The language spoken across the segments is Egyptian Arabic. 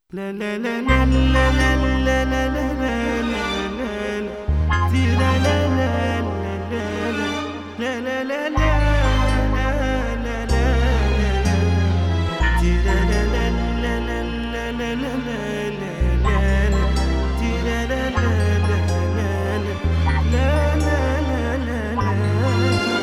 لا لا لا لا لا لا لا لا لا لا لا لا تيرا لا لا لا لا لا لا لا لا لا لا لا تيرا لا لا لا لا لا لا لا لا لا لا تيرا لا لا لا لا لا لا لا لا لا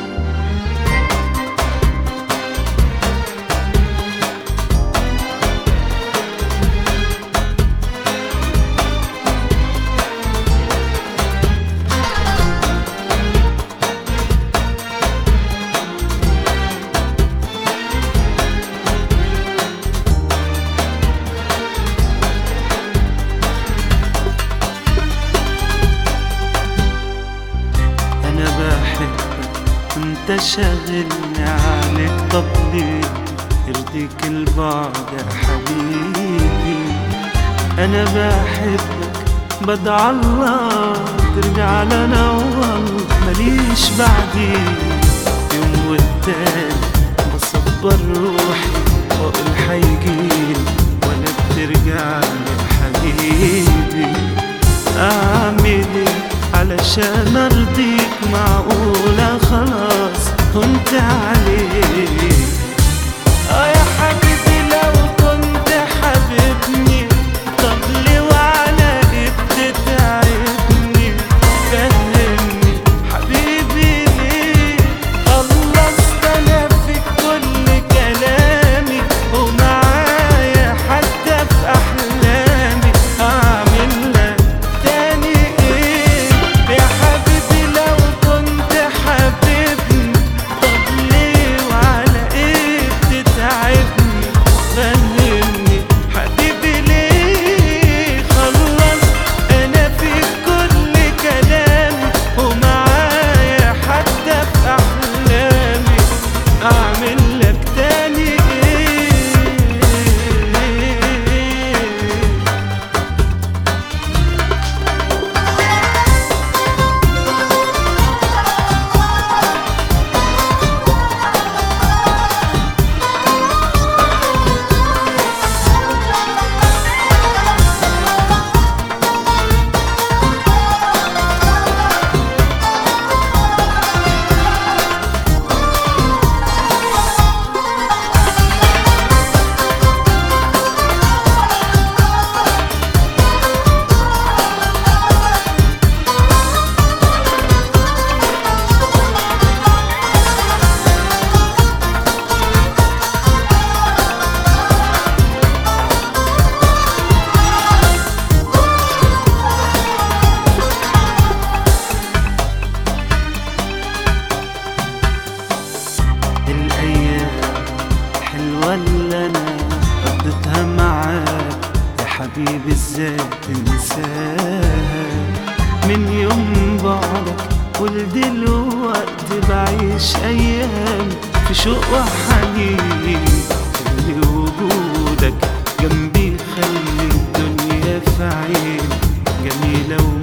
انا بحبك وانت شاغلني عليك طب ليه يرضيك البعد يا حبيبي انا بحبك بدع الله ترجع لنا والله ماليش بعديك يوم والتاني بصبر روحي واقول حيجيلي ولا بترجع يا حبيبي اعمل ايه علشان ارضيك معقولة خلاص كنت عليك اه يا حبيبي لو كنت حبيبني طب ليه وعلى ايه بتتعبني فهمني حبيبي ليه خلصت انا في كل كلامي ومعايا حتى في احلامي اعمل لك تاني ايه يا حبيبي لو كنت حبيبني طب ليه وعلى ايه بتتعبني فهمني حبيبي ليه خلص انا في كل كلامي ومعايا حتى في احلامي اعمل لك تاني ايه الأيام حلوة اللي أنا قضيتها معاك يا حبيبي ازاي تنساها من يوم بعدك ولدلوقتي بعيش أيام في شوق وحنين خلي وجودك جنبي خلي الدنيا في عين جميلة